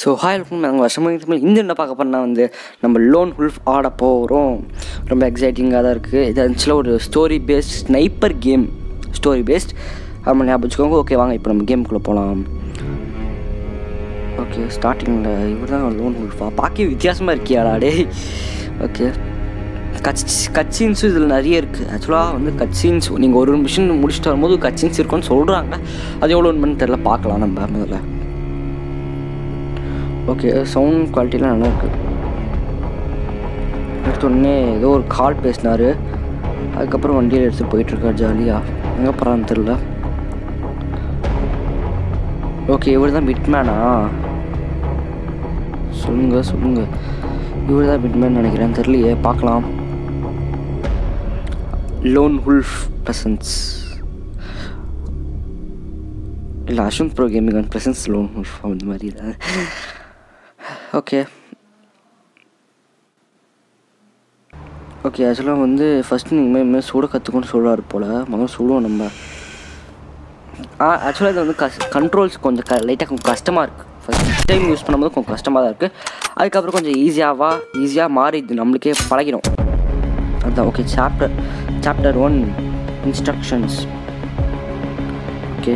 So hi welcome நாங்கள் வருஷமாக தமிழ் இந்த என்ன பார்க்க போனால் வந்து நம்ம லோன் ஹுல்ஃப் ஆட போகிறோம் ரொம்ப எக்ஸைட்டிங்காக தான் இருக்குது இது ஆக்சுவலாக ஒரு story based sniper game story based ஆமாம் ஞாபகம் வச்சுக்கோங்க ஓகே வாங்க இப்போ நம்ம கேமுக்குள்ளே போகலாம் ஓகே ஸ்டார்டிங்கில் இவர் தான் லோன் ஹுல்ஃபா பார்க்க வித்தியாசமாக இருக்கியாடா டேய் ஓகே கட்ச் கட்சின்ஸும் இதில் நிறைய இருக்குது ஆக்சுவலாக வந்து கட்சின்ஸ் நீங்கள் ஒரு மிஷின் முடிச்சுட்டு வரும்போது கட்சின்ஸ் இருக்குன்னு சொல்கிறாங்க அது எவ்வளோ உண்மைன்னு தெரில பார்க்கலாம் நம்ம முதல்ல ஓகே சவுண்ட் குவாலிட்டிலாம் நல்லா இருக்கு எடுத்தோடனே ஏதோ ஒரு கால் பேசினார் அதுக்கப்புறம் வண்டியில் எடுத்துகிட்டு போயிட்டுருக்கார் ஜாலியாக எங்கே போகிறான்னு தெரில ஓகே இவர் தான் பிட்மேனா சொல்லுங்க சொல்லுங்க இவர் தான் பிட்மேன் நினைக்கிறேன் தெரியலையே பார்க்கலாம் லோன் ஹுல்ஃப் ப்ரெசன்ஸ் இல்லை Ashwanth bro gaming presence lone wolf அந்த மாதிரி தான் ஓகே ஓகே ஆக்சுவலாக வந்து ஃபஸ்ட்டு நீங்கள் இனிமேல் சுட கற்றுக்கணும்னு சொல்கிறாரு போல் முதல்ல சுடுவோம் நம்ம ஆ ஆக்சுவலாக இது வந்து கஸ் கண்ட்ரோல்ஸ் கொஞ்சம் க லைட்டாக கொஞ்சம் கஷ்டமாக இருக்குது ஃபஸ்ட் டைம் யூஸ் பண்ணும்போது கொஞ்சம் கஷ்டமாக தான் இருக்குது அதுக்கப்புறம் கொஞ்சம் ஈஸியாகவா ஈஸியாக மாறிடுது நம்மளுக்கே பழகிடும் அதுதான் okay chapter chapter one instructions okay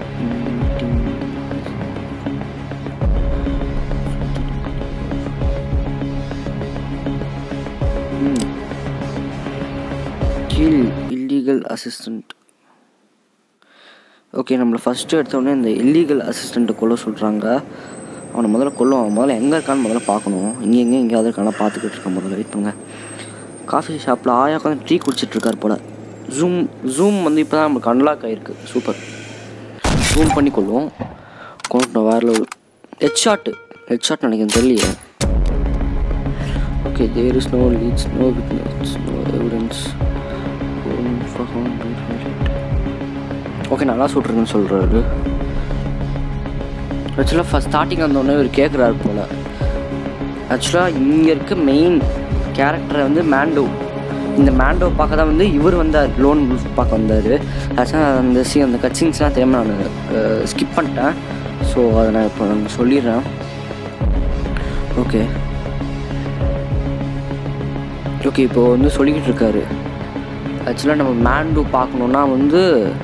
kill illegal assistant okay நம்மளை ஃபஸ்ட்டு எடுத்தோடனே இந்த இல்லீகல் அசிஸ்டண்ட்டை கொல்ல சொல்கிறாங்க அவனை முதல்ல கொல்லும் அவன் முதல்ல எங்கே இருக்கான்னு முதல்ல பார்க்கணும் இங்கே எங்கே எங்கேயாவது இருக்கானா பார்த்துக்கிட்டு இருக்கேன் முதல்ல வெயிட் பண்ணுங்க காஃபி ஷாப்பில் ஆயா உட்காந்து டீ குடிச்சிட்ருக்கார் போல் ஜூம் ஜூம் வந்து இப்போ தான் நம்மளுக்கு அன்லாக் ஆகிருக்கு சூப்பர் ஜூம் பண்ணி கொள்வோம் கொண்டு வேறு ஹெட் ஷாட்டு ஹெட் ஷாட் நினைக்கிறேன் தெரியலையே okay there is no leads no witness no evidence okay நல்லா சுட்ருக்குன்னு சொல்கிறாரு ஆக்சுவலாக ஃபஸ்ட் ஸ்டார்டிங் வந்தோடனே இவர் கேட்குறாரு போல் ஆக்சுவலாக இங்கே இருக்க மெயின் கேரக்டரை வந்து மேண்டோ இந்த மேண்டோ பார்க்க தான் வந்து இவர் வந்தார் லோன் பார்க்க வந்தார் ஆக்சுவலாக அந்த சி அந்த கட்சின்ஸ்லாம் தெரியாமல் நான் ஸ்கிப் பண்ணிட்டேன் ஸோ அதை நான் இப்போ நான் சொல்லிடுறேன் ஓகே ஓகே இப்போ வந்து சொல்லிக்கிட்டு இருக்காரு ஆக்சுவலாக நம்ம மேண்டு பார்க்கணுன்னா வந்து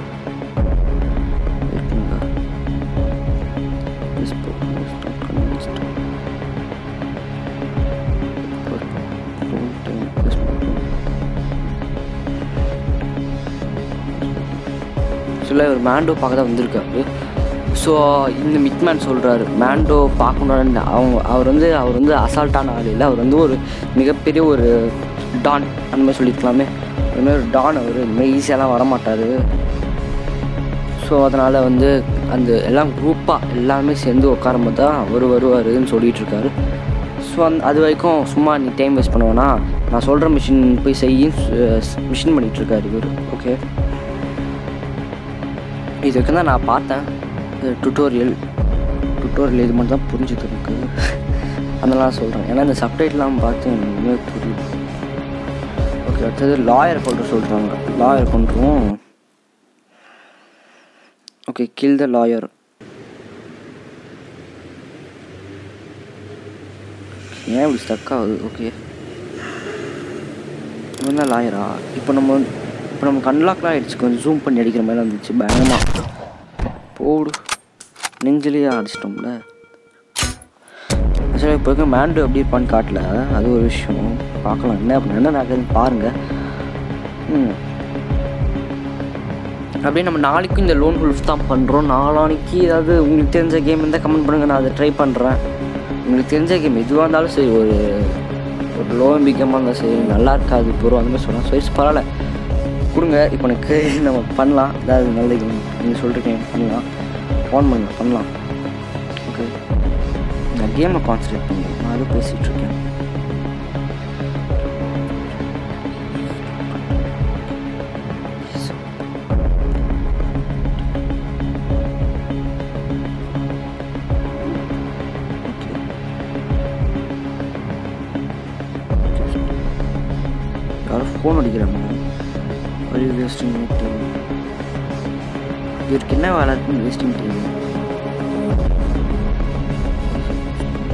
ஆக்சுவலாக இவர் மேண்டோ பார்க்க தான் வந்திருக்காரு ஸோ இந்த மிட்மேன் சொல்கிறாரு மேண்டோ பார்க்கணுன்னு அவங்க அவர் வந்து அவர் வந்து அசால்ட்டான ஆள் இல்லை அவர் வந்து ஒரு மிகப்பெரிய ஒரு டான் அந்த மாதிரி சொல்லியிருக்கலாமே அந்த மாதிரி ஒரு டான் அவர் இந்தமாதிரி ஈஸியாலாம் வரமாட்டார் ஸோ அதனால் வந்து அந்த எல்லாம் குரூப்பாக எல்லாமே சேர்ந்து உட்காரும்போது தான் அவர் வருவாருன்னு சொல்லிகிட்டு இருக்காரு ஸோ அந் அது வரைக்கும் சும்மா நீ டைம் வேஸ்ட் பண்ணுவேன்னா நான் சொல்கிற மிஷின் போய் செய்ய மிஷின் பண்ணிகிட்ருக்காரு இவர் ஓகே இது வரைக்கும் தான் நான் பார்த்தேன் டுட்டோரியல் டுட்டோரியல் இது மட்டும் தான் புரிஞ்சுது எனக்கு அதெல்லாம் சொல்கிறேன் ஏன்னா இந்த சப்டைட்லாம் பார்த்து எனக்கு புரியுது ஓகே அடுத்தது லாயர் கொண்டு சொல்கிறாங்க லாயர் கொண்டுருவோம் ஓகே கில் த லாயர் ஏன் இப்படி ஸ்டக் ஆகுது ஓகே இவன் தான் லாயரா இப்போ நம்ம இப்போ நமக்கு அன்லாக்லாம் ஆகிடுச்சு கொஞ்சம் ஜூம் பண்ணி அடிக்கிற மாதிரி வந்துச்சு பயங்கரமாக போடு நெஞ்சிலேயே அடிச்சிட்டோம்ல ஆக்சுவலாக இப்போ இருக்க மேண்டு எப்படி இருப்பான்னு காட்டல அது ஒரு விஷயம் பார்க்கலாம் என்ன பண்ண என்ன நடக்குதுன்னு பாருங்கள் ம் அப்படியே நம்ம நாளைக்கும் இந்த லோன் ஹுல்ஃப் தான் பண்ணுறோம் நாளானைக்கு ஏதாவது உங்களுக்கு தெரிஞ்ச கேம் இருந்தால் கமெண்ட் பண்ணுங்கள் நான் அதை ட்ரை பண்ணுறேன் உங்களுக்கு தெரிஞ்ச கேம் எதுவாக இருந்தாலும் சரி ஒரு ஒரு லோ பிகமாக இருந்தால் சரி நல்லா இருக்காது ப்ரோ அந்த மாதிரி சொல்லலாம் சரி பரவாயில்ல கொடுங்க இப்போ எனக்கு நம்ம பண்ணலாம் ஏதாவது நல்ல கேம் நீங்கள் சொல்லிருக்கேன் பண்ணலாம் ஃபோன் பண்ணுங்க பண்ணலாம் ஓகே நான் கேமை கான்சன்ட்ரேட் பண்ணுறேன் நான் அதுவும் பேசிகிட்டு இருக்கேன் யாரும் ஃபோன் அடிக்கிறாங்க ஒரு வேஸ்டிங் டைம் இவருக்கு என்ன வேலை இருக்குன்னு வேஸ்டிங் டைம்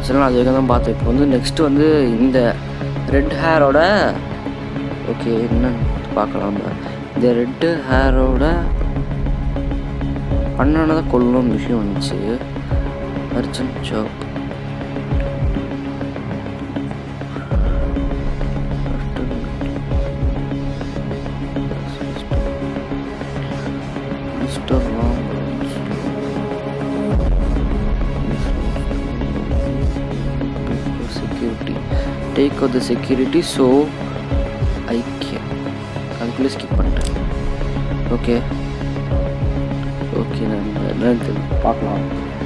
ஆக்சுவலாக அது வரைக்கும் தான் பார்த்தேன் இப்போ வந்து நெக்ஸ்ட் வந்து இந்த ரெட் ஹேரோட ஓகே என்னன்னு பார்க்கலாம் நம்ம. இந்த ரெட்டு ஹேரோட அண்ணனை தான் கொல்லணும்னு விஷயம் வந்துச்சு urgent job mister Ram security take out the security so I can அதுக்குள்ளே ஸ்கிப் பண்ணிட்டேன் ஓகே ஓகே நான் என்னன்னு தெரியல பார்க்கலாம்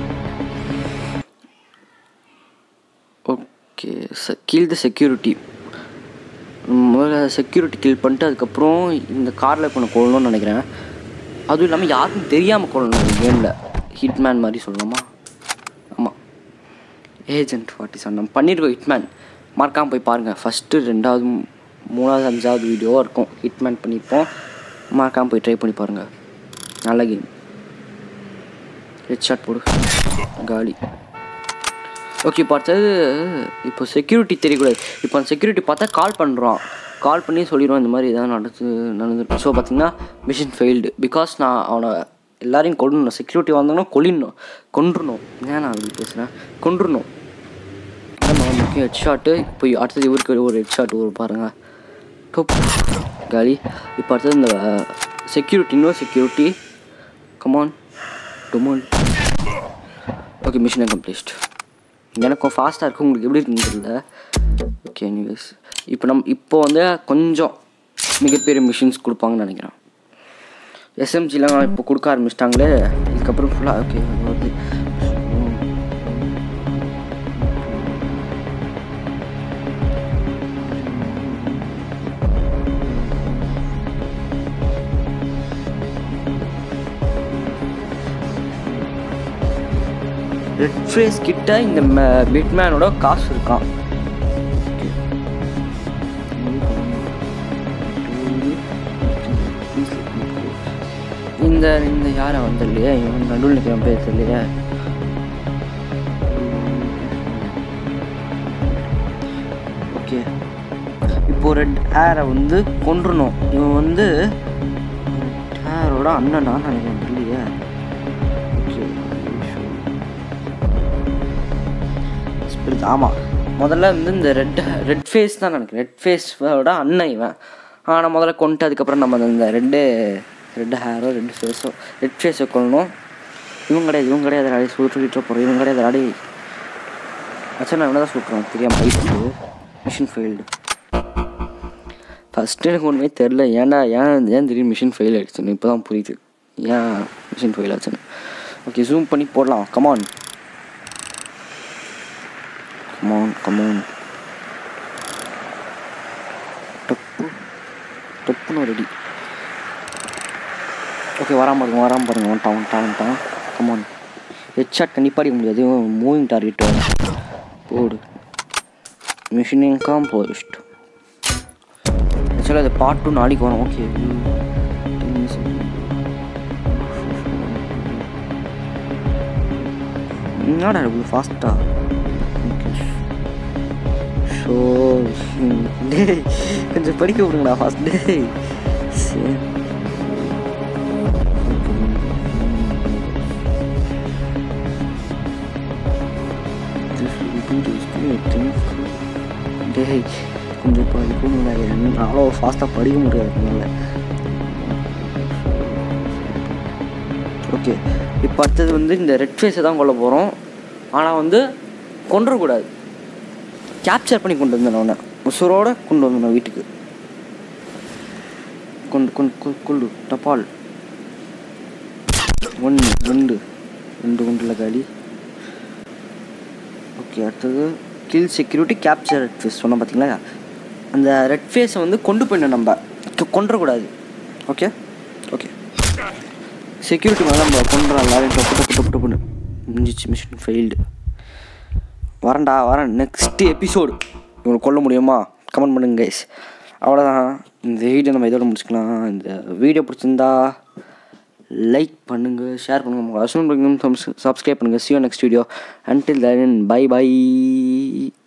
okay so kill the security முதல்ல செக்யூரிட்டி கில் பண்ணிட்டு அதுக்கப்புறம் இந்த காரில் இப்போ நான் கொள்ளணும்னு நினைக்கிறேன் அதுவும் இல்லாமல் யாருக்கும் தெரியாமல் கொள்ளணும் கேமில் ஹிட்மேன் மாதிரி சொல்லலாமா ஆமாம் ஏஜென்ட் ஃபார்ட்டி செவன் நம்ம பண்ணியிருக்கோம் ஹிட்மேன் மறக்காமல் போய் பாருங்கள் ஃபஸ்ட்டு ரெண்டாவது மூ- மூணாவது அஞ்சாவது வீடியோவாக இருக்கும் ஹிட்மேன் பண்ணியிருப்போம் மறக்காமல் போய் ட்ரை பண்ணி பாருங்கள் நல்ல கேம் ஹெட் ஷாட் போடு காலி ஓகே இப்போ அடுத்தது இப்போ செக்யூரிட்டி தெரியக்கூடாது இப்போ அந்த செக்யூரிட்டி பார்த்தா கால் பண்ணுறான் கால் பண்ணி சொல்லிடுவான் இந்த மாதிரி எதாவது நடந்து நடந்துருக்கு ஸோ பார்த்தீங்கன்னா மிஷின் ஃபெயில்டு பிகாஸ் நான் அவனை எல்லாரையும் கொல்லணும் செக்யூரிட்டி வந்தாங்கன்னா கொல்லிடணும் கொன்றுணும் ஏன் நான் அப்படி பேசுகிறேன் கொன்றுணும் நம்ம முக்கியம் ஹெட் ஷாட்டு இப்போ அடுத்தது இவருக்கு ஒரு ஹெட் ஷாட் ஒரு பாருங்க டொப் காலி இப்போ அடுத்தது இந்த செக்யூரிட்டி இன்னொரு செக்யூரிட்டி கமான் டொமோல் ஓகே மிஷின் கம்ப்ளீஸ்ட் எனக்கும் ஃபாஸ்ட்டாக இருக்கும் உங்களுக்கு எப்படி இருக்குன்னு தெரியல ஓகே எனிவேஸ் இப்போ நம் இப்போ வந்து கொஞ்சம் மிகப்பெரிய மிஷின்ஸ் கொடுப்பாங்கன்னு நினைக்கிறேன் எஸ்எம்ஜிலாம் இப்போ கொடுக்க ஆரம்பிச்சிட்டாங்களே இதுக்கப்புறம் ஃபுல்லாக ஓகே வருது ரெட் ஃபேஸ் கிட்ட இந்த பிட்மேனோட காசு இருக்கான் இந்த இந்த யாரை வந்து இல்லையா இவன் நடுவில் நிற்கிறவன் பேர் தெரியலையா ஓகே இப்போ ரெட் ஹேரை வந்து கொன்றணும் இவன் வந்து ஹேரோட அண்ணனா நினைக்கிறேன் இல்லையா ஓகே ஸ்பிரிட் ஆமாம் முதல்ல வந்து இந்த ரெட் ரெட் ஃபேஸ் தான் நினைக்கிறேன் ரெட் ஃபேஸோட அண்ணன் இவன் ஆனால் முதல்ல கொண்டு அதுக்கப்புறம் நம்ம இந்த ரெட்டு ரெட் ஹேரோ ரெட் ஃபேஸோ ரெட் ஃபேஸை கொள்ளணும் இவங்க கிடையாது இவங்க கிடையாது ராடி சுட்டுக்கிட்டு போகிறோம் இவங்க கிடையாது ராடி அச்சா நான் என்ன தான் சுட்டுறோம் தெரியாமல் போயிட்டு மிஷின் ஃபெயில்டு ஃபஸ்ட்டு எனக்கு ஒன்றுமே தெரில ஏன்டா ஏன் ஏன் திடீர்னு மிஷின் ஃபெயில் ஆகிடுச்சுன்னு இப்போ தான் புரியுது ஏன் மிஷின் ஃபெயில் ஆச்சுன்னு ஓகே ஜூம் பண்ணி போடலாம் கமான் கமான் கமான் டப்பு டப்புன்னு ரெடி ஓகே வராம பாருங்க வராம பாருங்க வந்துட்டான் வந்துட்டான் வந்துட்டான் கமான் ஹெட்ஷாட் கண்டிப்பாக அடிக்க முடியாது மூவிங் டார்கெட் போடு மிஷினிங் காம்போஸ்ட் ஆக்சுவலாக அது பார்ட் டூ நாளைக்கு வரும் ஓகே என்னடா இவ்வளோ ஃபாஸ்ட்டாக ஷோ டேய் கொஞ்சம் படிக்க விடுங்கடா ஃபாஸ்ட் டேய் சரி டேய் கொஞ்சம் படிக்க முடியாது என்னால ஃபாஸ்ட்டாக படிக்க முடியாது என்னால் ஓகே இப்போ அடுத்தது வந்து இந்த ரெட் ஃபேஸை தான் கொல்ல போகிறோம் ஆனால் வந்து கொண்டுறக்கூடாது கேப்சர் பண்ணி கொண்டு வந்தேன் அவனை உசுரோட கொண்டு வந்தேன் வீட்டுக்கு கொண்டு கொண்டு கொ- கொண்டு டப்பால் ஒன்று ரெண்டு ரெண்டு குண்டில் காலி ஓகே அடுத்தது kill security capture red face சொன்னோம் பார்த்தீங்களா அந்த ரெட் ஃபேஸை வந்து கொண்டு போயிடணும் நம்ம கொ- கொன்றக்கூடாது ஓகே ஓகே செக்யூரிட்டி மேலே நம்ம கொண்டுறோம் எல்லாரையும் டப்பு டப்பு டப்பு டப்புன்னு முடிஞ்சிச்சு மிஷின் ஃபெயில்டு வரேன்டா வரேன் நெக்ஸ்ட் எபிசோடு இவங்களை கொல்ல முடியுமா கமெண்ட் பண்ணுங்க கைஸ் அவ்வளோதான் இந்த வீடியோ நம்ம இதோட முடிச்சுக்கலாம் இந்த வீடியோ பிடிச்சிருந்தா லைக் பண்ணுங்கள் ஷேர் பண்ணுங்கள் உங்கள் ஹஸ்பண்ட் சப்ஸ்கிரைப் பண்ணுங்கள் see you next video until then bye by